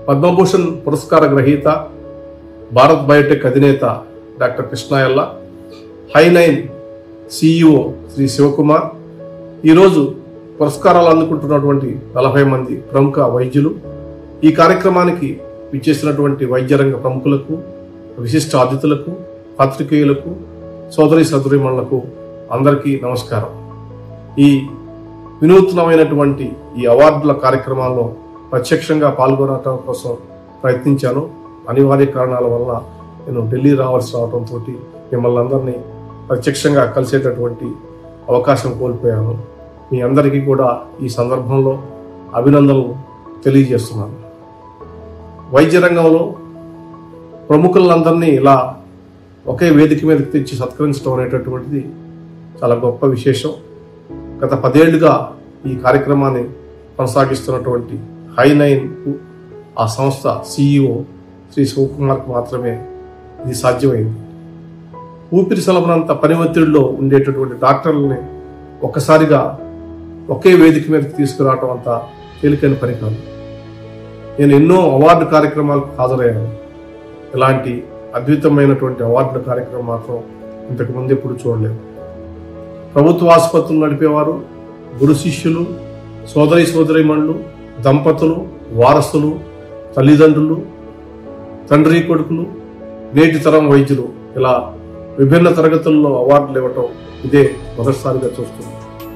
పద్మభూషణ్ పురస్కార గ్రహీత భారత్ బయోటెక్ అధినేత doctor Krishna Ella hi nine CEO Shri Sivakumar ఈరోజు పురస్కారాలు అందుకుంటున్నటువంటి నలభై మంది ప్రముఖ వైద్యులు ఈ కార్యక్రమానికి విచ్చేసినటువంటి వైద్య రంగ ప్రముఖులకు విశిష్ట అతిథులకు పాత్రికేయులకు సోదరి సోదరిమణులకు అందరికీ నమస్కారం ఈ వినూత్నమైనటువంటి ఈ అవార్డుల కార్యక్రమాల్లో ప్రత్యక్షంగా పాల్గొనడం కోసం ప్రయత్నించాను అనివార్య కారణాల వల్ల నేను ఢిల్లీ రావాల్సి రావడంతో మిమ్మల్ని అందరినీ ప్రత్యక్షంగా కలిసేటటువంటి అవకాశం కోల్పోయాను మీ అందరికీ కూడా ఈ సందర్భంలో అభినందనలు తెలియజేస్తున్నాను వైద్య రంగంలో ప్రముఖులందరినీ ఇలా ఒకే వేదిక మీదకి తెచ్చి సత్కరించడం అనేటటువంటిది చాలా గొప్ప విశేషం గత పదేళ్లుగా ఈ కార్యక్రమాన్ని కొనసాగిస్తున్నటువంటి హై నైన్ ఆ సంస్థ సిఇఓ శ్రీ శివకుమార్కి మాత్రమే ఇది సాధ్యమైంది ఊపిరి సలపనంత పని ఒత్తిడిలో ఉండేటటువంటి డాక్టర్లని ఒక్కసారిగా ఒకే వేదిక మీదకి తీసుకురావటం అంత తేలికైన పని కాదు నేను ఎన్నో అవార్డు కార్యక్రమాలకు హాజరయ్యాను ఇలాంటి అద్భుతమైనటువంటి అవార్డుల కార్యక్రమం మాత్రం ఇంతకు ముందు ఎప్పుడు చూడలేదు ప్రభుత్వ ఆసుపత్రులు నడిపేవారు గురు శిష్యులు సోదరి సోదరిమణులు దంపతులు వారసులు తల్లిదండ్రులు తండ్రి కొడుకులు నేటి తరం వైద్యులు ఇలా విభిన్న తరగతుల్లో అవార్డులు ఇవ్వటం ఇదే మొదటిసారిగా చూస్తున్నాం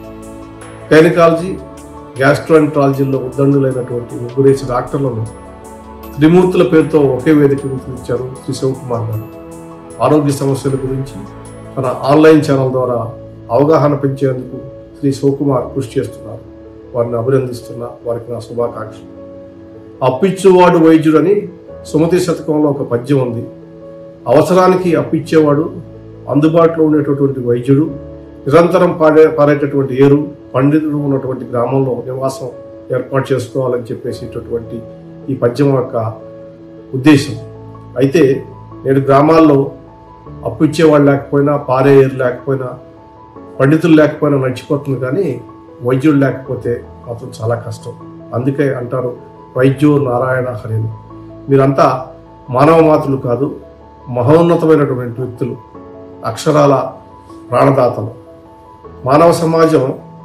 గైనకాలజీ గ్యాస్ట్రోఎంట్రాలజీలో ఉద్దండులైనటువంటి ముగ్గురేసి డాక్టర్లను త్రిమూర్తుల పేరుతో ఒకే వేదిక మీద ఇచ్చారు శ్రీ శివకుమార్ గారు ఆరోగ్య సమస్యల గురించి తన ఆన్లైన్ ఛానల్ ద్వారా అవగాహన పెంచేందుకు శ్రీ శివకుమార్ కృషి చేస్తున్నారు వారిని అభినందిస్తున్నా వారికి నా శుభాకాంక్షలు అప్పిచ్చువాడు వైద్యుడని సుమతి శతకంలో ఒక పద్యం ఉంది అవసరానికి అప్పిచ్చేవాడు అందుబాటులో ఉండేటటువంటి వైద్యుడు నిరంతరం పాడే పారేటటువంటి ఏరు పండితుడు ఉన్నటువంటి గ్రామంలో నివాసం ఏర్పాటు చేసుకోవాలని చెప్పేసేటటువంటి ఈ పద్యం యొక్క ఉద్దేశం అయితే నేడు గ్రామాల్లో అప్పు ఇచ్చేవాళ్ళు లేకపోయినా పారే ఏరు లేకపోయినా పండితులు లేకపోయినా నడిచిపోతుంది కానీ వైద్యుడు లేకపోతే మాత్రం చాలా కష్టం అందుకే అంటారు వైద్యో నారాయణ హరిని మీరంతా మానవ మాతృలు కాదు మహోన్నతమైనటువంటి వ్యక్తులు అక్షరాల ప్రాణదాతలు మానవ సమాజం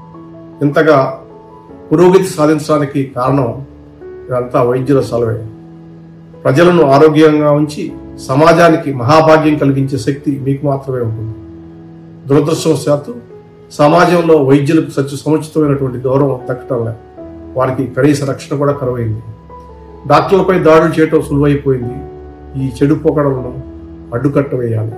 ఇంతగా పురోగతి సాధించడానికి కారణం ఇదంతా వైద్యుల సలవే ప్రజలను ఆరోగ్యంగా ఉంచి సమాజానికి మహాభాగ్యం కలిగించే శక్తి మీకు మాత్రమే ఉంటుంది దురదృష్టవశాత్తు సమాజంలో వైద్యులకు సత్య సముచితమైనటువంటి గౌరవం దక్కటం లేదు వారికి కనీస రక్షణ కూడా కరువైంది డాక్టర్లపై దాడులు చేయటం సులువైపోయింది ఈ చెడు పోకడలను అడ్డుకట్ట వేయాలి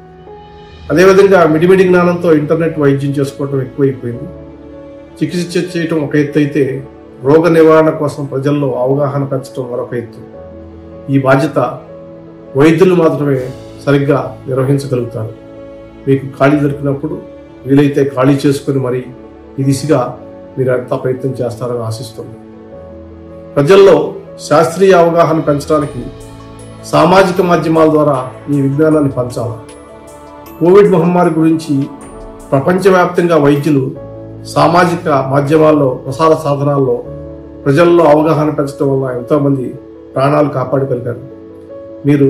అదేవిధంగా మిడిమిడి జ్ఞానంతో ఇంటర్నెట్ వైద్యం చేసుకోవటం ఎక్కువైపోయింది చికిత్స చేయటం ఒక ఎత్తు అయితే రోగ నివారణ కోసం ప్రజల్లో అవగాహన పెంచడం మరొక ఎత్తు ఈ బాధ్యత వైద్యులు మాత్రమే సరిగ్గా నిర్వహించగలుగుతారు మీకు ఖాళీ దొరికినప్పుడు వీలైతే ఖాళీ చేసుకుని మరి ఈ దిశగా మీరు ఎంత ప్రయత్నం చేస్తారని ఆశిస్తుంది ప్రజల్లో శాస్త్రీయ అవగాహన పెంచడానికి సామాజిక మాధ్యమాల ద్వారా ఈ విజ్ఞానాన్ని పంచాలి కోవిడ్ మహమ్మారి గురించి ప్రపంచవ్యాప్తంగా వైద్యులు సామాజిక మాధ్యమాల్లో ప్రసార సాధనాల్లో ప్రజల్లో అవగాహన పెంచడం వల్ల ఎంతోమంది ప్రాణాలు కాపాడగలిగారు మీరు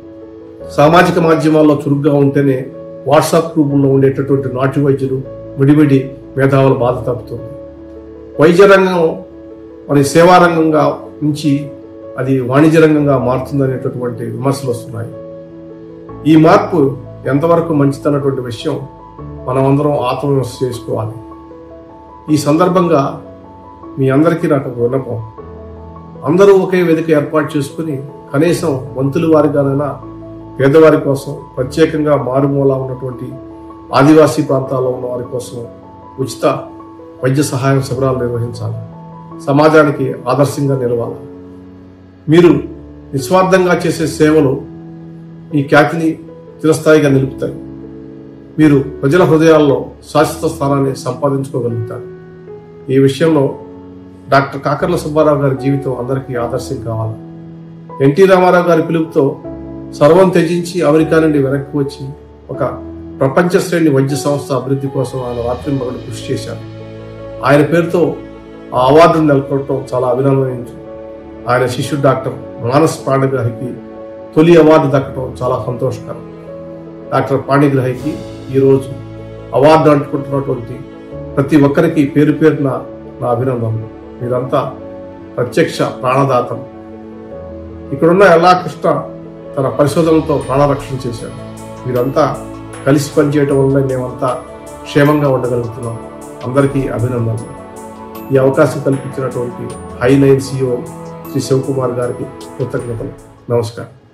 సామాజిక మాధ్యమాల్లో చురుగ్గా ఉంటేనే వాట్సాప్ గ్రూపుల్లో ఉండేటటువంటి నాటి వైద్యులు మిడిమిడి మేధావుల బాధ తప్పుతుంది వైద్య రంగం మరి సేవా రంగంగా నుంచి అది వాణిజ్య రంగంగా మారుతుందనేటటువంటి విమర్శలు వస్తున్నాయి ఈ మార్పు ఎంతవరకు మంచిదన్నటువంటి విషయం మనమందరం ఆత్మవిమర్శ చేసుకోవాలి ఈ సందర్భంగా మీ అందరికీ నాకు ఒక విన్నపం అందరూ ఒకే వేదిక ఏర్పాటు చేసుకుని కనీసం వంతుల వారిగానైనా పేదవారి కోసం ప్రత్యేకంగా మారుమూల ఉన్నటువంటి ఆదివాసీ ప్రాంతాల్లో ఉన్న వారి కోసం ఉచిత వైద్య సహాయం శిబిరాలు నిర్వహించాలి సమాజానికి ఆదర్శంగా నిలవాలి మీరు నిస్వార్థంగా చేసే సేవలు మీ ఖ్యాతిని చిరస్థాయిగా నిలుపుతాయి మీరు ప్రజల హృదయాల్లో శాశ్వత స్థానాన్ని సంపాదించుకోగలుగుతారు ఈ విషయంలో డాక్టర్ కాకర్ల సుబ్బారావు గారి జీవితం అందరికీ ఆదర్శం కావాలి ఎన్టీ రామారావు గారి పిలుపుతో సర్వం త్యజించి అమెరికా నుండి వెనక్కి వచ్చి ఒక ప్రపంచ శ్రేణి వైద్య సంస్థ అభివృద్ధి కోసం ఆయన రాత్రి మగడు కృషి చేశారు ఆయన పేరుతో ఆ అవార్డును నెలకొల్పడం చాలా అభినందనీయం ఆయన శిష్యుడు డాక్టర్ మానస్ పాణిగ్రాహికి తొలి అవార్డు దక్కడం చాలా సంతోషకరం డాక్టర్ పాణిగ్రాహికి ఈరోజు అవార్డు అంటుకుంటున్నటువంటి ప్రతి ఒక్కరికి పేరు పేరున నా అభినందనలు మీరంతా ప్రత్యక్ష ప్రాణదాతలు ఇక్కడున్న ఎలా కృష్ణ తన పరిశోధనలతో ప్రాణరక్షణ చేశారు మీరంతా కలిసి పనిచేయటం వల్ల మేమంతా క్షేమంగా ఉండగలుగుతున్నాం అందరికీ అభినందనలు ఈ అవకాశం కల్పించినటువంటి hi nine CEO Shri Sivakumar గారికి కృతజ్ఞతలు నమస్కారం